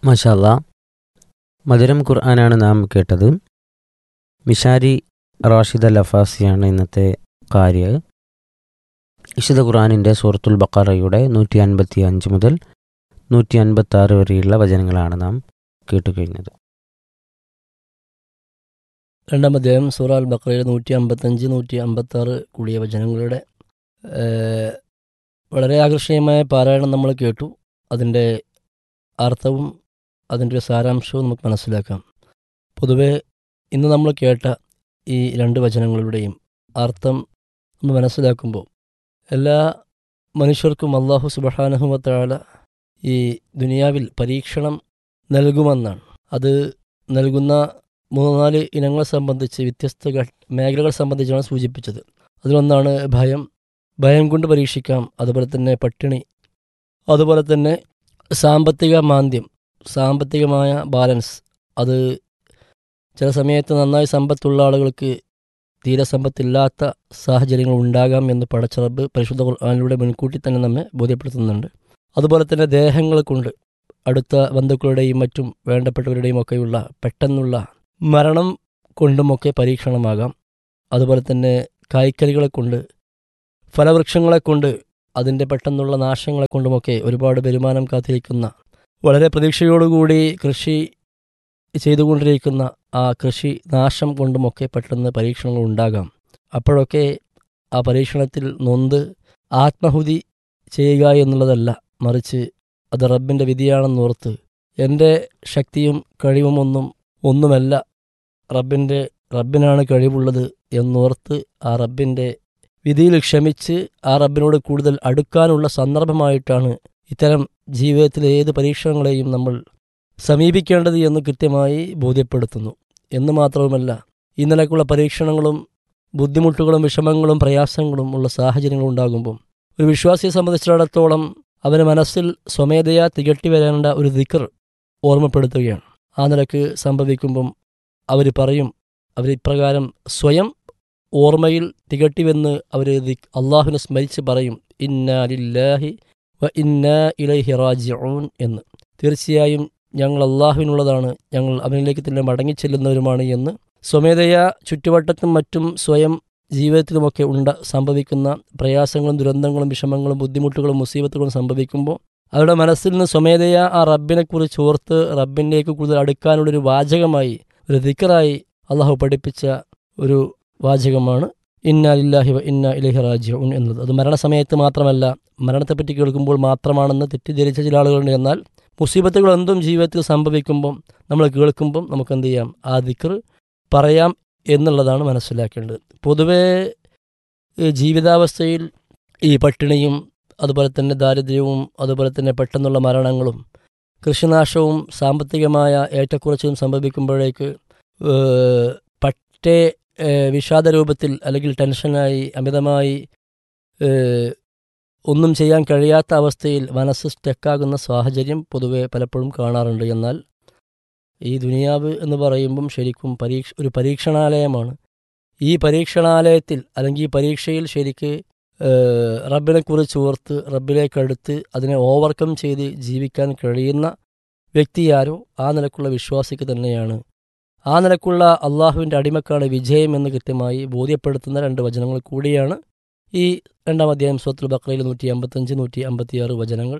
മഷാല്ല മധുരം ഖുർആനാണ് നാം കേട്ടത് മിഷാരി റാഷിദ് ലഫാസിയാണ് ഇന്നത്തെ കാര്യ വിശുദ്ധ ഖുർആാനിൻ്റെ സൂറത്തുൽ ബക്കറയുടെ നൂറ്റി അൻപത്തി അഞ്ച് മുതൽ നൂറ്റി അൻപത്തി ആറ് വരെയുള്ള വചനങ്ങളാണ് നാം കേട്ടുകഴിഞ്ഞത് രണ്ടാം അധ്യായം സൂറ അൽ ബക്രയിലെ നൂറ്റി അമ്പത്തഞ്ച് നൂറ്റി അമ്പത്തി ആറ് കൂടിയ വചനങ്ങളുടെ ഏഹ്, വളരെ ആകർഷണീയമായ പാരായണം നമ്മൾ കേട്ടു അതിൻ്റെ അർത്ഥവും അതിൻ്റെ ഒരു സാരാംശവും നമുക്ക് മനസ്സിലാക്കാം പൊതുവെ ഇന്ന് നമ്മൾ കേട്ട ഈ രണ്ട് വചനങ്ങളുടെയും അർത്ഥം നമ്മൾ മനസ്സിലാക്കുമ്പോൾ എല്ലാ മനുഷ്യർക്കും അള്ളാഹു സുബഹാനഹുമത്താല ഈ ദുനിയാവിൽ പരീക്ഷണം നൽകുമെന്നാണ് അത് നൽകുന്ന മൂന്ന് നാല് ഇനങ്ങളെ സംബന്ധിച്ച് വ്യത്യസ്ത ഘ- മേഖലകൾ സംബന്ധിച്ചാണ് സൂചിപ്പിച്ചത് അതിലൊന്നാണ് ഭയം ഭയം കൊണ്ട് പരീക്ഷിക്കാം അതുപോലെ തന്നെ പട്ടിണി അതുപോലെ തന്നെ സാമ്പത്തിക മാന്ദ്യം സാമ്പത്തികമായ ബാലൻസ് അത് ചില സമയത്ത് നന്നായി സമ്പത്തുള്ള ആളുകൾക്ക് തീരെ സമ്പത്തില്ലാത്ത സാഹചര്യങ്ങൾ ഉണ്ടാകാം എന്ന് പടച്ചറബ് പരിശുദ്ധ ഖുർആാനിലൂടെ മുൻകൂട്ടി തന്നെ നമ്മെ ബോധ്യപ്പെടുത്തുന്നുണ്ട് അതുപോലെ തന്നെ ദേഹങ്ങൾ കൊണ്ട് അടുത്ത ബന്ധുക്കളുടെയും മറ്റും വേണ്ടപ്പെട്ടവരുടെയും ഒക്കെയുള്ള പെട്ടെന്നുള്ള മരണം കൊണ്ടുമൊക്കെ പരീക്ഷണമാകാം അതുപോലെ തന്നെ കായ്ക്കറികളെ കൊണ്ട് ഫലവൃക്ഷങ്ങളെ കൊണ്ട് അതിൻ്റെ പെട്ടെന്നുള്ള നാശങ്ങളെ കൊണ്ടുമൊക്കെ ഒരുപാട് വരുമാനം കാത്തിരിക്കുന്ന വളരെ പ്രതീക്ഷയോടുകൂടി കൃഷി ചെയ്തുകൊണ്ടിരിക്കുന്ന ആ കൃഷി നാശം കൊണ്ടുമൊക്കെ പെട്ടെന്ന് പരീക്ഷണങ്ങൾ ഉണ്ടാകാം അപ്പോഴൊക്കെ ആ പരീക്ഷണത്തിൽ നൊന്ത് ആത്മഹുതി ചെയ്യുക എന്നുള്ളതല്ല മറിച്ച് അത് റബ്ബിൻ്റെ വിധിയാണെന്നോർത്ത് എൻ്റെ ശക്തിയും കഴിവുമൊന്നും ഒന്നുമല്ല റബ്ബിൻ്റെ റബ്ബിനാണ് കഴിവുള്ളത് എന്നോർത്ത് ആ റബ്ബിൻ്റെ വിധിയിൽ ക്ഷമിച്ച് ആ റബ്ബിനോട് കൂടുതൽ അടുക്കാനുള്ള സന്ദർഭമായിട്ടാണ് ഇത്തരം ജീവിതത്തിലെ ഏത് പരീക്ഷണങ്ങളെയും നമ്മൾ സമീപിക്കേണ്ടത് എന്ന് കൃത്യമായി ബോധ്യപ്പെടുത്തുന്നു എന്ന് മാത്രവുമല്ല ഈ നിലക്കുള്ള പരീക്ഷണങ്ങളും ബുദ്ധിമുട്ടുകളും വിഷമങ്ങളും പ്രയാസങ്ങളും ഉള്ള സാഹചര്യങ്ങൾ ഉണ്ടാകുമ്പോൾ ഒരു വിശ്വാസിയെ സംബന്ധിച്ചിടത്തോളം അവന് മനസ്സിൽ സ്വമേധയാ തികട്ടി വരേണ്ട ഒരു ദിക്കർ ഓർമ്മപ്പെടുത്തുകയാണ് ആ നിലക്ക് സംഭവിക്കുമ്പം അവർ പറയും അവർ ഇപ്രകാരം സ്വയം ഓർമ്മയിൽ തികട്ടിവെന്ന് അവർ അള്ളാഹുവിനെ സ്മരിച്ച് പറയും ഇന്നാ ലില്ലാഹി വ ഇന്നാ ഇലൈഹി റാജിഊൻ എന്ന് തീർച്ചയായും ഞങ്ങൾ അള്ളാഹുവിനുള്ളതാണ് ഞങ്ങൾ അവനിലേക്ക് തന്നെ മടങ്ങിച്ചെല്ലുന്നവരുമാണ് എന്ന് സ്വമേധയാ ചുറ്റുവട്ടത്തും മറ്റും സ്വയം ജീവിതത്തിലുമൊക്കെ ഉണ്ട സംഭവിക്കുന്ന പ്രയാസങ്ങളും ദുരന്തങ്ങളും വിഷമങ്ങളും ബുദ്ധിമുട്ടുകളും മുസീബത്തുകളും സംഭവിക്കുമ്പോൾ അവരുടെ മനസ്സിൽ നിന്ന് സ്വമേധയാ ആ റബ്ബിനെക്കുറിച്ച് ഓർത്ത് റബ്ബിലേക്ക് കൂടുതൽ അടുക്കാനുള്ളൊരു വാചകമായി ഒരു ദിക്കറായി അള്ളാഹു പഠിപ്പിച്ച ഒരു വാചകമാണ് ഇന്നാ ലില്ലാഹി വ ഇന്നാ ഇലൈഹി റാജിഊൻ എന്നത് അത് മരണസമയത്ത് മാത്രമല്ല മരണത്തെപ്പറ്റി കേൾക്കുമ്പോൾ മാത്രമാണെന്ന് തെറ്റിദ്ധരിച്ച ചില ആളുകളുണ്ട് എന്നാൽ മുസീബത്തുകൾ എന്തും ജീവിതത്തിൽ സംഭവിക്കുമ്പം നമ്മൾ കേൾക്കുമ്പം നമുക്ക് എന്ത് ചെയ്യാം ആ ദിക്കർ പറയാം എന്നുള്ളതാണ് മനസ്സിലാക്കേണ്ടത് പൊതുവേ ഈ ജീവിതാവസ്ഥയിൽ ഈ പട്ടിണിയും അതുപോലെ തന്നെ ദാരിദ്ര്യവും അതുപോലെ തന്നെ പെട്ടെന്നുള്ള മരണങ്ങളും കൃഷിനാശവും സാമ്പത്തികമായ ഏറ്റക്കുറച്ചിലും സംഭവിക്കുമ്പോഴേക്ക് ഏഹ്, പറ്റേ ഏഹ്, വിഷാദ രൂപത്തിൽ അല്ലെങ്കിൽ ടെൻഷനായി അമിതമായി ഏഹ്, ഒന്നും ചെയ്യാൻ കഴിയാത്ത അവസ്ഥയിൽ മനസ്സ് സ്റ്റക്കാകുന്ന സാഹചര്യം പൊതുവെ പലപ്പോഴും കാണാറുണ്ട് എന്നാൽ ഈ ദുനിയാവ് എന്ന് പറയുമ്പം ശരിക്കും പരീക്ഷ ഒരു പരീക്ഷണാലയമാണ് ഈ പരീക്ഷണാലയത്തിൽ അല്ലെങ്കിൽ ഈ പരീക്ഷയിൽ ശരിക്ക് ഏഹ്, റബ്ബിനെക്കുറിച്ച് ഓർത്ത് റബ്ബിലേക്കടുത്ത് അതിനെ ഓവർകം ചെയ്ത് ജീവിക്കാൻ കഴിയുന്ന വ്യക്തിയാരോ ആ നിലക്കുള്ള വിശ്വാസിക്ക് തന്നെയാണ് ആ നിലക്കുള്ള അള്ളാഹുവിൻ്റെ അടിമക്കാണ് വിജയം എന്ന് കൃത്യമായി ബോധ്യപ്പെടുത്തുന്ന രണ്ട് വചനങ്ങൾ കൂടിയാണ് ഈ രണ്ടാം അധ്യായം സ്വത്തുൽ ബക്രയിൽ നൂറ്റി അമ്പത്തഞ്ച് നൂറ്റി അമ്പത്തിയാറ് വചനങ്ങൾ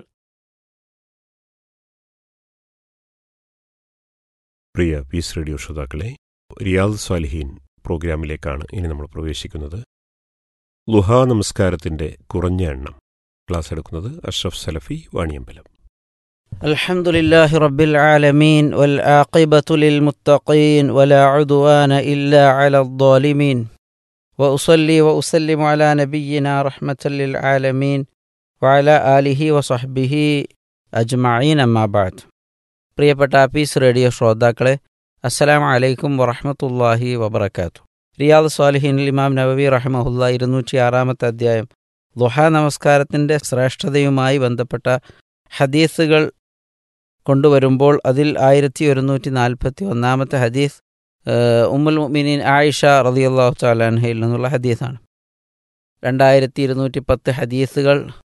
പ്രിയ പീസ് റേഡിയോ ശ്രോതാക്കളെ റിയാദ് സ്വാലിഹീൻ പ്രോഗ്രാമിലേക്കാണ് ഇനി നമ്മൾ പ്രവേശിക്കുന്നത് ലുഹാ നമസ്കാരത്തിന്റെ കുറഞ്ഞ എണ്ണം ക്ലാസ് എടുക്കുന്നത് അഷ്റഫ് സലഫി വാണിയമ്പലം الحمد لله رب العالمين والعاقبة للمتقين ولا عدوان إلا على الظالمين وأصلي وأسلم على نبينا رحمة للعالمين وعلى آله وصحبه أجمعين أما بعد പ്രിയപ്പെട്ട പീസ് റേഡിയോ ശ്രോതാക്കളെ അസ്സലാമു അലൈക്കും വറഹമത്തല്ലാഹി വബർക്കാത്തു റിയാദ് സ്വാലിഹീനിൽ ഇമാം നബവി റഹ്മഹുല്ല ഇരുന്നൂറ്റി ആറാമത്തെ അധ്യായം ദുഹ നമസ്കാരത്തിൻ്റെ ശ്രേഷ്ഠതയുമായി ബന്ധപ്പെട്ട ഹദീസുകൾ കൊണ്ടുവരുമ്പോൾ അതിൽ ആയിരത്തി ഒരുന്നൂറ്റി നാൽപ്പത്തി ഒന്നാമത്തെ ഹദീസ് ഏഹ്, ഉമ്മുൽ മുഅ്മിനീൻ ആയിഷ റളിയല്ലാഹു തആല അൻഹയിൽ നിന്നുള്ള ഹദീസാണ് രണ്ടായിരത്തി ഇരുന്നൂറ്റി പത്ത് ഹദീസുകൾ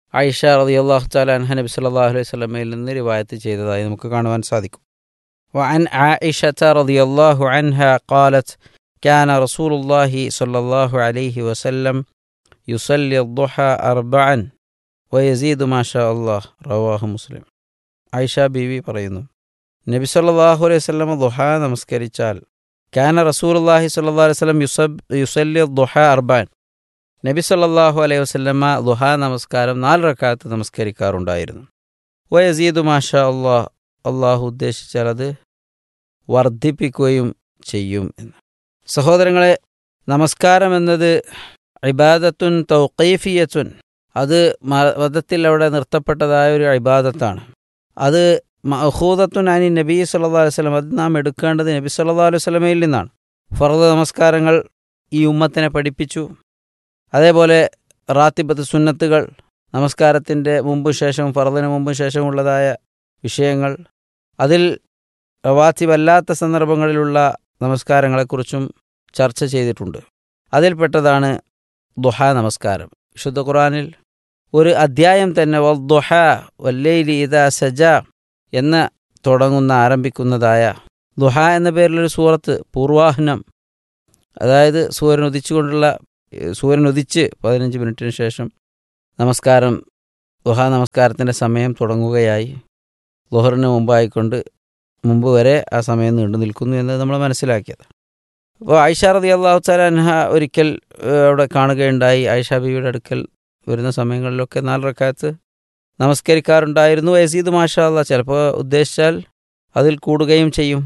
ആയിഷ റളിയല്ലാഹു തആല അൻഹ നബി സല്ലല്ലാഹു അലൈഹി വസല്ലമയിൽ നിന്ന് റിവായത്ത് ചെയ്തതായി നമുക്ക് കാണുവാൻ സാധിക്കും وعن عائشة رضي الله عنها قالت كان رسول الله صلى الله عليه وسلم يصلي الضحى أربعا ويزيد ما شاء الله رواه مسلم ആയിഷ ബീവി പറയുന്നു നബി സല്ലല്ലാഹു അലൈഹി വസല്ലം ദുഹ നമസ്കരിച്ചാൽ കാന റസൂലുള്ളാഹി സ്വല്ലല്ലാഹു അലൈഹി വസല്ലം യുസബ് യുസല്ലി ദുഹ അർബാൻ നബി സല്ലല്ലാഹു അലൈഹി വസല്ലമ ദുഹ നമസ്കാരം നാല് റക്കാത്ത് നമസ്കരിക്കാറുണ്ടായിരുന്നു വയസീദു മാഷാ അള്ളാഹ് അള്ളാഹു ഉദ്ദേശിച്ചാൽ അത് വർദ്ധിപ്പിക്കുകയും ചെയ്യും എന്ന് സഹോദരങ്ങളെ നമസ്കാരം എന്നത് ഇബാദത്തുൻ തൗക്കീഫിയത്തുൻ അത് മ- മതത്തിൽ അവിടെ നിർത്തപ്പെട്ടതായ ഒരു ഇബാദത്താണ് അത് മഹൂദത്തുൻ അനി നബി സല്ലല്ലാഹു അലൈഹി വസല്ലം അത് നാം എടുക്കേണ്ടത് നബി സല്ലല്ലാഹു അലൈഹി വസല്ലമയിൽ നിന്നാണ് ഫർദ് നമസ്കാരങ്ങൾ ഈ ഉമ്മത്തിനെ പഠിപ്പിച്ചു അതേപോലെ റാത്തിബത്ത് സുന്നത്തുകൾ നമസ്കാരത്തിൻ്റെ മുമ്പ് ശേഷം ഫർദിന് മുമ്പ് ശേഷമുള്ളതായ വിഷയങ്ങൾ അതിൽ റവാത്തിബല്ലാത്ത സന്ദർഭങ്ങളിലുള്ള നമസ്കാരങ്ങളെക്കുറിച്ചും ചർച്ച ചെയ്തിട്ടുണ്ട് അതിൽപ്പെട്ടതാണ് ദുഹ നമസ്കാരം വിശുദ്ധ ഖുറാനിൽ ഒരു അധ്യായം തന്നെ വദ്ദുഹ വല്ലൈലി ഇദാ സജ എന്ന് തുടങ്ങുന്ന ആരംഭിക്കുന്നതായ ദുഹ എന്ന പേരിലൊരു സൂറത്ത് പൂർവാഹനം അതായത് സൂര്യൻ ഉദിച്ചുകൊണ്ടുള്ള ഏഹ് സൂര്യൻ ഉദിച്ച് പതിനഞ്ച് മിനിറ്റിന് ശേഷം നമസ്കാരം ദുഹ നമസ്കാരത്തിൻ്റെ സമയം തുടങ്ങുകയായി ലുഹറിന് മുമ്പായിക്കൊണ്ട് മുമ്പ് വരെ ആ സമയം നീണ്ടു നിൽക്കുന്നു എന്ന് നമ്മൾ മനസ്സിലാക്കിയത് അപ്പോൾ ആയിഷ റതി അള്ളാഹു അൻഹ ഒരിക്കൽ ഏഹ്, അവിടെ കാണുകയുണ്ടായി ആയിഷ ബീവിയുടെ അടുക്കൽ വരുന്ന സമയങ്ങളിലൊക്കെ നാല് റക്കാത്ത് നമസ്കരിക്കാറുണ്ടായിരുന്നു യസീദ് മാഷാ അള്ളാ ചിലപ്പോൾ ഉദ്ദേശിച്ചാൽ അതിൽ കൂടുകയും ചെയ്യും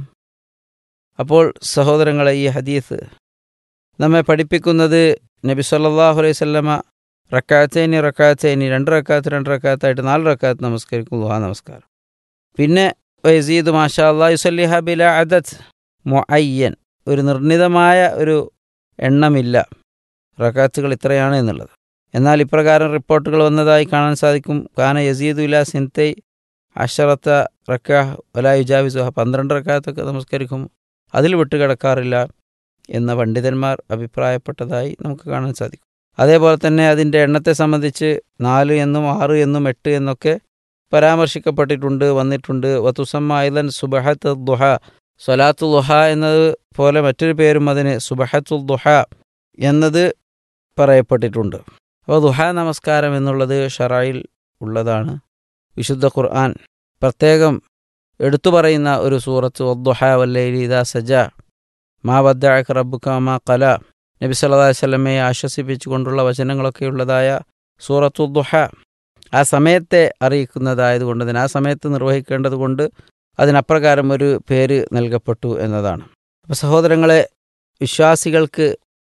അപ്പോൾ സഹോദരങ്ങളെ ഈ ഹദീസ് നമ്മെ പഠിപ്പിക്കുന്നത് നബി സല്ലല്ലാഹു അലൈഹി വസല്ലമ റക്കാത്തേനി റക്കാത്തേനി രണ്ട് റക്കാത്ത് രണ്ട് റക്കാത്തായിട്ട് നാല് റക്കാത്ത് നമസ്കരിക്കും ദുഹാ നമസ്കാരം പിന്നെ വയസീദ് മാഷാ അള്ളാ യുസല്ലിഹ ബില അദത്ത് മുഅയ്യൻ ഒരു നിർണിതമായ ഒരു എണ്ണമില്ല റക്കാത്തുകൾ ഇത്രയാണ് എന്നുള്ളത് എന്നാൽ ഇപ്രകാരം റിപ്പോർട്ടുകൾ വന്നതായി കാണാൻ സാധിക്കും കാന യസീദ് ഉല സിൻതൈ അഷറത്ത റക്കാഹ് വലാ യുജാവിസുഹ പന്ത്രണ്ട് റക്കാത്തൊക്കെ നമസ്കരിക്കും അതിൽ വിട്ടുകിടക്കാറില്ല എന്ന പണ്ഡിതന്മാർ അഭിപ്രായപ്പെട്ടതായി നമുക്ക് കാണാൻ സാധിക്കും അതേപോലെ തന്നെ അതിൻ്റെ എണ്ണത്തെ സംബന്ധിച്ച് നാല് എന്നും ആറ് എന്നും എട്ട് എന്നൊക്കെ പരാമർശിക്കപ്പെട്ടിട്ടുണ്ട് വന്നിട്ടുണ്ട് വത്തുസമ്മ ഐലൻ സുബഹത്ത് ദുഹ സ്വലാത്തു ദുഹ എന്നത് പോലെ മറ്റൊരു പേരും അതിന് സുബഹത്തു ദുഹ എന്നത് പറയപ്പെട്ടിട്ടുണ്ട് അപ്പോൾ ദുഹ നമസ്കാരം എന്നുള്ളത് ഷറായിൽ ഉള്ളതാണ് വിശുദ്ധ ഖുർആൻ പ്രത്യേകം എടുത്തു പറയുന്ന ഒരു സൂറത്ത് ഒദ്ദുഹ വല്ലൈലി ഇദാ സജ മാ വദ്ദഅക റബ്ബുക മാ ഖല നബി സല്ലല്ലാഹു അലൈഹി വസല്ലമയെ ആശ്വസിപ്പിച്ചുകൊണ്ടുള്ള വചനങ്ങളൊക്കെയുള്ളതായ സൂറത്തു ദുഹ ആ സമയത്തെ അറിയിക്കുന്നതായതുകൊണ്ട് തന്നെ ആ സമയത്ത് നിർവഹിക്കേണ്ടത് കൊണ്ട് അതിനപ്രകാരം ഒരു പേര് നൽകപ്പെട്ടു എന്നതാണ് അപ്പോൾ സഹോദരങ്ങളെ വിശ്വാസികൾക്ക്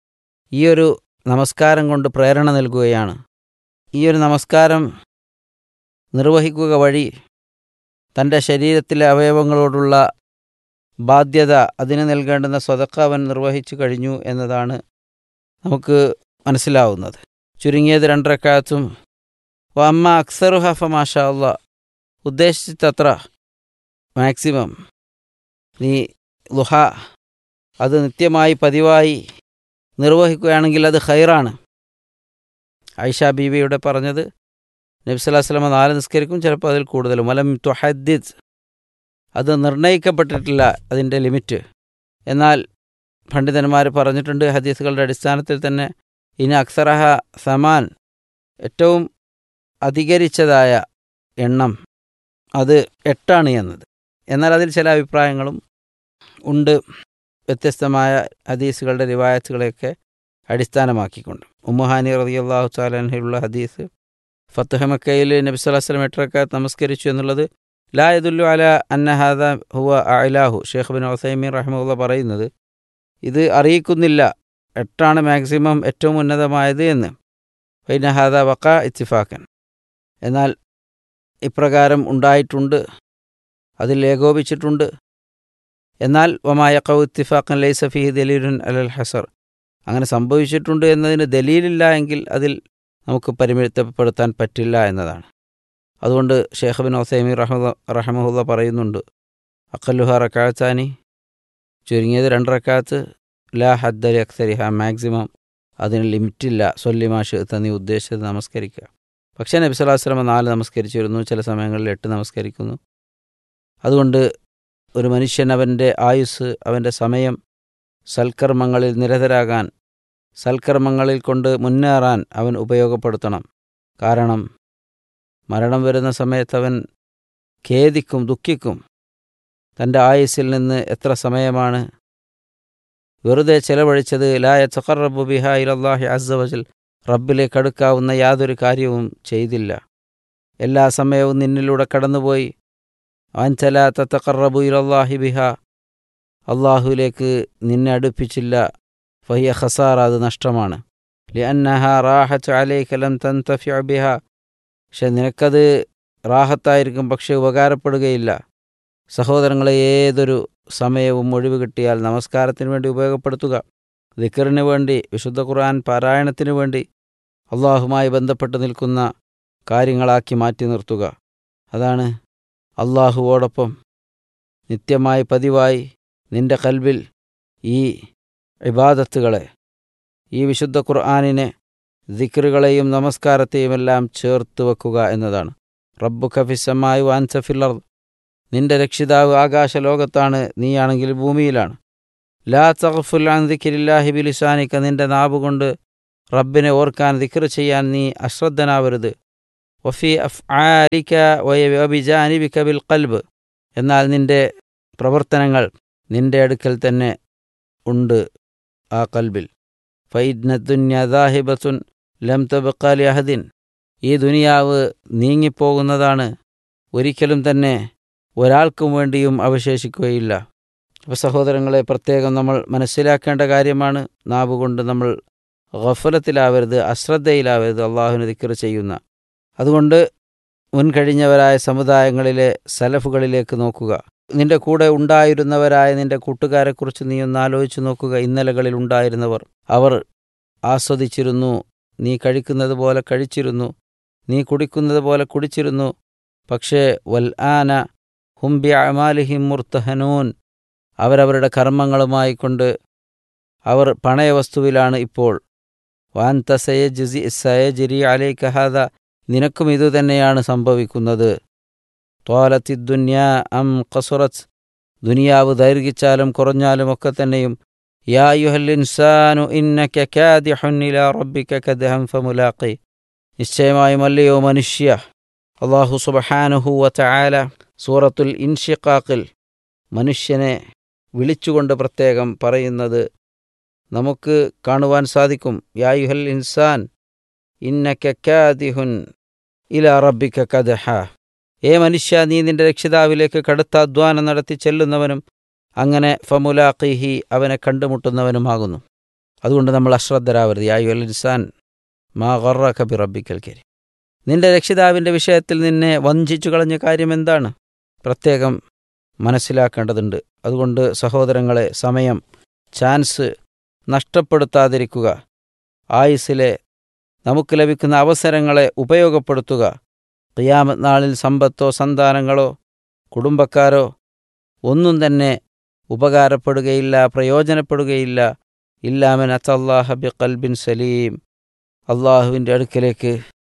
ഈ ഒരു നമസ്കാരം കൊണ്ട് പ്രേരണ നൽകുകയാണ് ഈ ഒരു നമസ്കാരം നിർവഹിക്കുക വഴി തൻ്റെ ശരീരത്തിലെ അവയവങ്ങളോടുള്ള ബാധ്യത അതിന് നൽകേണ്ടുന്ന സ്വതക്ക അവൻ നിർവഹിച്ചു കഴിഞ്ഞു എന്നതാണ് നമുക്ക് മനസ്സിലാവുന്നത് ചുരുങ്ങിയത് രണ്ടരക്കാലത്തും അമ്മ അക്സറു ഹഫ മാഷാ അല്ല ഉദ്ദേശിച്ചത്ര മാക്സിമം നീ ലുഹ അത് നിത്യമായി പതിവായി നിർവഹിക്കുകയാണെങ്കിൽ അത് ഖൈറാണ് ഐഷ ബീവിയുടെ പറഞ്ഞത് നബി സല്ലല്ലാഹു അലൈഹി വസല്ലമ നാല് നിസ്കരിക്കും ചിലപ്പോൾ അതിൽ കൂടുതലും വലം തുഹദ്ദിദ് അത് നിർണയിക്കപ്പെട്ടിട്ടില്ല അതിൻ്റെ ലിമിറ്റ് എന്നാൽ പണ്ഡിതന്മാർ പറഞ്ഞിട്ടുണ്ട് ഹദീസുകളുടെ അടിസ്ഥാനത്തിൽ തന്നെ ഇനി അക്സറഹ സമാൻ ഏറ്റവും അധികരിച്ചതായ എണ്ണം അത് എട്ടാണ് എന്നത് എന്നാൽ അതിൽ ചില അഭിപ്രായങ്ങളും ഉണ്ട് വ്യത്യസ്തമായ ഹദീസുകളുടെ റിവായത്തുകളെയൊക്കെ അടിസ്ഥാനമാക്കിക്കൊണ്ട് ഉമ്മുഹാനി റളിയല്ലാഹു താലഹയുള്ള ഹദീസ് ഫത്തുഹ മക്കയിൽ നബി സല്ലല്ലാഹു അലൈഹി വസല്ലം എട്ടറക്കാത്ത് നമസ്കരിച്ചു എന്നുള്ളത് ലാ യദുല്ലു അല അന്നഹാദ ഹുവ അലാഹു ഷേഖ് ബിൻ ഒസൈമീൻ റഹ്മുള്ള പറയുന്നത് ഇത് അറിയിക്കുന്നില്ല എട്ടാണ് മാക്സിമം ഏറ്റവും ഉന്നതമായത് എന്ന് ഫൈനഹാദ വക്ക ഇത്തിഫാക്കൻ എന്നാൽ ഇപ്രകാരം ഉണ്ടായിട്ടുണ്ട് അതിൽ ഏകോപിച്ചിട്ടുണ്ട് എന്നാൽ വമായ കൗ ഇത്തിഫാഖൻ ലൈസ ഫിഹി ദലീലുൻ അലൽ ഹസർ അങ്ങനെ സംഭവിച്ചിട്ടുണ്ട് എന്നതിന് ദലീലില്ല എങ്കിൽ അതിൽ നമുക്ക് പരിമിതപ്പെടുത്താൻ പറ്റില്ല എന്നതാണ് അതുകൊണ്ട് ഷേഖ് ബിൻ ഒസൈമി റഹ്മ റഹമുല്ല പറയുന്നുണ്ട് അക്കല്ലുഹ റക്കാത്താനി ചുരുങ്ങിയത് രണ്ട് റക്കാത്ത് ലാ ഹദ്ദലി അക്സരിഹ മാക്സിമം അതിന് ലിമിറ്റില്ല സൊല്ലിമാഷ് നീ ഉദ്ദേശിച്ചത് നമസ്കരിക്കുക പക്ഷേ നബി സ്വല്ലല്ലാഹു അലൈഹി വസല്ലം നാല് നമസ്കരിച്ചിരുന്നു ചില സമയങ്ങളിൽ എട്ട് നമസ്കരിക്കുന്നു അതുകൊണ്ട് ഒരു മനുഷ്യൻ അവൻ്റെ ആയുസ് അവൻ്റെ സമയം സൽക്കർമ്മങ്ങളിൽ നിരതരാകാൻ സൽക്കർമ്മങ്ങളിൽ കൊണ്ട് മുന്നേറാൻ അവൻ ഉപയോഗപ്പെടുത്തണം കാരണം മരണം വരുന്ന സമയത്ത് അവൻ ഖേദിക്കും ദുഃഖിക്കും തൻ്റെ ആയുസ്സിൽ നിന്ന് എത്ര സമയമാണ് വെറുതെ ചെലവഴിച്ചത് ലായ ചഖറബു ബിഹ ഇലല്ലാഹി അസ്സവജൽ റബ്ബിലേക്ക് അടുക്കാവുന്ന യാതൊരു കാര്യവും ചെയ്തില്ല എല്ലാ സമയവും നിന്നിലൂടെ കടന്നുപോയി അൻചല തത്തഖറബു ഇലല്ലാഹി ബിഹ അള്ളാഹുവിലേക്ക് നിന്നെ അടുപ്പിച്ചില്ല ഫഹിയ ഖസാറ അത് നഷ്ടമാണ് ലിഅന്നഹ റാഹത്ത് അലൈക ലം തൻതഫിഅ ബിഹ പക്ഷെ നിനക്കത് റാഹത്തായിരിക്കും പക്ഷെ ഉപകാരപ്പെടുകയില്ല സഹോദരങ്ങളെ ഏതൊരു സമയവും ഒഴിവ് കിട്ടിയാൽ നമസ്കാരത്തിന് വേണ്ടി ഉപയോഗപ്പെടുത്തുക ദിക്കറിന് വേണ്ടി വിശുദ്ധ ഖുർആൻ പാരായണത്തിന് വേണ്ടി അള്ളാഹുമായി ബന്ധപ്പെട്ട് നിൽക്കുന്ന കാര്യങ്ങളാക്കി മാറ്റി നിർത്തുക അതാണ് അള്ളാഹുവോടൊപ്പം നിത്യമായി പതിവായി നിന്റെ കൽബിൽ ഈ ഇബാദത്തുകളെ ഈ വിശുദ്ധ ഖുർആാനിനെ ദിക്റുകളെയും നമസ്കാരത്തെയുമെല്ലാം ചേർത്ത് വെക്കുക എന്നതാണ് റബ്ബു ഖഫിസമായി വാൻസഫില്ലർ നിന്റെ രക്ഷിതാവ് ആകാശലോകത്താണ് നീയാണെങ്കിൽ ഭൂമിയിലാണ് ലാ തഖഫുൽ അൻ ദിക്രില്ലാഹി ബിലിസാനിക്ക നിന്റെ നാവുകൊണ്ട് റബ്ബിനെ ഓർക്കാൻ ദിക്ർ ചെയ്യാൻ നീ അശ്രദ്ധനാവരുത് വഫി അഫ് ആലിക്ക വബിജാനിബിക ബിൽ കൽബ് എന്നാൽ നിന്റെ പ്രവർത്തനങ്ങൾ നിന്റെ അടുക്കൽ തന്നെ ഉണ്ട് ആ കൽബിൽ ഫൈദ്നദുന്യദാഹിബത്തുൻ ലം തബക്കാലി അഹദിൻ ഈ ദുനിയാവ് നീങ്ങിപ്പോകുന്നതാണ് ഒരിക്കലും തന്നെ ഒരാൾക്കും വേണ്ടിയും അവശേഷിക്കുകയില്ല അപ്പോൾ സഹോദരങ്ങളെ പ്രത്യേകം നമ്മൾ മനസ്സിലാക്കേണ്ട കാര്യമാണ് നാവ് കൊണ്ട് നമ്മൾ ഗഫലത്തിലാവരുത് അശ്രദ്ധയിലാവരുത് അള്ളാഹുവിന് ദിക്കർ ചെയ്യുന്ന അതുകൊണ്ട് മുൻകഴിഞ്ഞവരായ സമുദായങ്ങളിലെ സലഫുകളിലേക്ക് നോക്കുക നിന്റെ കൂടെ ഉണ്ടായിരുന്നവരായ നിന്റെ കൂട്ടുകാരെക്കുറിച്ച് നീ ഒന്ന് ആലോചിച്ച് നോക്കുക ഇന്നലകളിൽ ഉണ്ടായിരുന്നവർ അവർ ആസ്വദിച്ചിരുന്നു നീ കഴിക്കുന്നത് പോലെ കഴിച്ചിരുന്നു നീ കുടിക്കുന്നത് പോലെ കുടിച്ചിരുന്നു പക്ഷേ വൽ ആന ഹുംബി അമാലിഹിം മുർത്തഹനൂൻ അവരവരുടെ കർമ്മങ്ങളുമായി കൊണ്ട് അവർ പണയവസ്തുവിലാണ് ഇപ്പോൾ വാൻത സയജിസി സയജിരി അലൈക്കഹാദ നിനക്കും ഇതുതന്നെയാണ് സംഭവിക്കുന്നത് ത്വാലത്തി ദുന്യ അം കസുറത്ത് ദുനിയാവ് ദൈർഘിച്ചാലും കുറഞ്ഞാലും ഒക്കെ തന്നെയും യാ യുഹൽ ഇൻസാനു ഇന്നക കാദിഹുൻ ഇലാ റബ്ബിക കദ്ഹൻ ഫമുലാഖി നിശ്ചയമായും അല്ലയോ മനുഷ്യ അള്ളാഹു സുബ്ഹാനഹു വതആല സൂറത്തുൽ ഇൻഷിഖാഖിൽ മനുഷ്യനെ വിളിച്ചുകൊണ്ട് പ്രത്യേകം പറയുന്നത് നമുക്ക് കാണുവാൻ സാധിക്കും യാ യുഹൽ ഇൻസാൻ ഇന്നക കാദിഹുൻ ഇലാ റബ്ബിക കദ്ഹ ഏ മനുഷ്യ നീ നിന്റെ രക്ഷിതാവിലേക്ക് കടുത്ത അധ്വാനം നടത്തി ചെല്ലുന്നവനും അങ്ങനെ ഫമുലാഖിഹി അവനെ കണ്ടുമുട്ടുന്നവനുമാകുന്നു അതുകൊണ്ട് നമ്മൾ അശ്രദ്ധരാവരുത് യായു അൽ ഇൻസാൻ മാ ഗറ കബി റബ്ബിക്കൽ കരി നിന്റെ രക്ഷിതാവിൻ്റെ വിഷയത്തിൽ നിന്നെ വഞ്ചിച്ചു കളഞ്ഞ കാര്യം എന്താണ് പ്രത്യേകം മനസ്സിലാക്കേണ്ടതുണ്ട് അതുകൊണ്ട് സഹോദരങ്ങളെ സമയം ചാൻസ് നഷ്ടപ്പെടുത്താതിരിക്കുക ആയുസ്സിലെ നമുക്ക് ലഭിക്കുന്ന അവസരങ്ങളെ ഉപയോഗപ്പെടുത്തുക ഖിയാമത്ത് നാളിൽ സമ്പത്തോ സന്താനങ്ങളോ കുടുംബക്കാരോ ഒന്നും തന്നെ ഉപകാരപ്പെടുകയില്ല പ്രയോജനപ്പെടുകയില്ല ഇല്ലാമൻ അത്തല്ലാഹ ബി കൽബിൻ സലീം അള്ളാഹുവിൻ്റെ അടുക്കലേക്ക്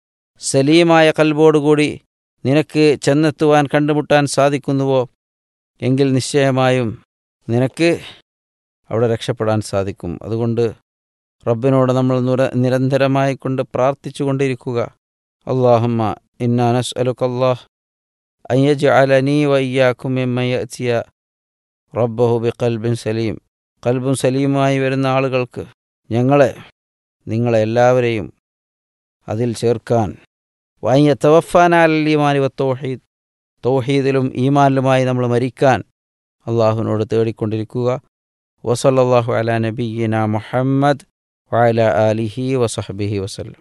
സലീമായ കൽബോടുകൂടി നിനക്ക് ചെന്നെത്തുവാൻ കണ്ടുമുട്ടാൻ സാധിക്കുന്നുവോ എങ്കിൽ നിശ്ചയമായും നിനക്ക് അവിടെ രക്ഷപ്പെടാൻ സാധിക്കും അതുകൊണ്ട് റബ്ബിനോട് നമ്മൾ നുര നിരന്തരമായി കൊണ്ട് പ്രാർത്ഥിച്ചുകൊണ്ടിരിക്കുക അള്ളാഹമ്മ ഇന്നാ നസ്അലുക അല്ലാഹ് അൻ യജ്അലനീ വയ്യാക്കും മിമ്മൻ യഅതിയ റബ്ബഹു ബിഖൽബിൻ സലീം കൽബും സലീമായി വരുന്ന ആളുകൾക്ക് ഞങ്ങളെ നിങ്ങളെ എല്ലാവരെയും അതിൽ ചേർക്കാൻ വാങ്ങിയ തവഫാനാൽ ഈമാനി വ തൗഹീദ് തൗഹീദിലും ഈമാനിലുമായി നമ്മൾ മരിക്കാൻ അള്ളാഹുവിനോട് തേടിക്കൊണ്ടിരിക്കുക വസല്ലാഹു അല നബീന മുഹമ്മദ് വഅല ആലിഹി വസഹബിഹി വസല്ലം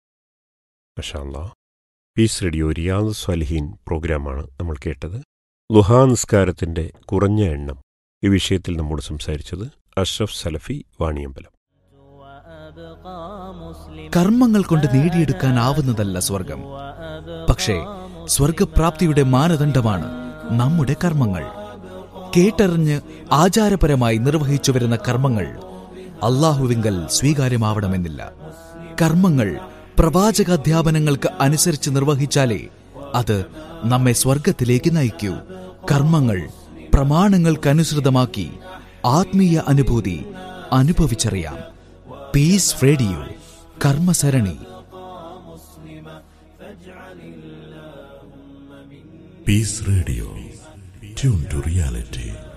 മഷാല്ല പീസ് റേഡിയോ റിയാദ് സ്വാലിഹീൻ പ്രോഗ്രാമാണ് നമ്മൾ കേട്ടത് ലുഹാ നിസ്കാരത്തിന്റെ കുറഞ്ഞ എണ്ണം ഈ വിഷയത്തിൽ നമ്മോട് സംസാരിച്ചത് അഷ്റഫ് സലഫി വാണിയമ്പലം കർമ്മങ്ങൾ കൊണ്ട് നേടിയെടുക്കാനാവുന്നതല്ല സ്വർഗം പക്ഷേ സ്വർഗപ്രാപ്തിയുടെ മാനദണ്ഡമാണ് നമ്മുടെ കർമ്മങ്ങൾ കേട്ടറിഞ്ഞ് ആചാരപരമായി നിർവഹിച്ചു വരുന്ന കർമ്മങ്ങൾ അള്ളാഹുവിങ്കൽ സ്വീകാര്യമാവണമെന്നില്ല കർമ്മങ്ങൾ പ്രവാചകാധ്യാപനങ്ങൾക്ക് അനുസരിച്ച് നിർവഹിച്ചാലേ അത് നമ്മെ സ്വർഗത്തിലേക്ക് നയിക്കൂ കർമ്മങ്ങൾ പ്രമാണങ്ങൾക്കനുസൃതമാക്കി ആത്മീയ അനുഭൂതി അനുഭവിച്ചറിയാം പീസ് റേഡിയോ കർമ്മസരണി Peace Radio. Tune to reality.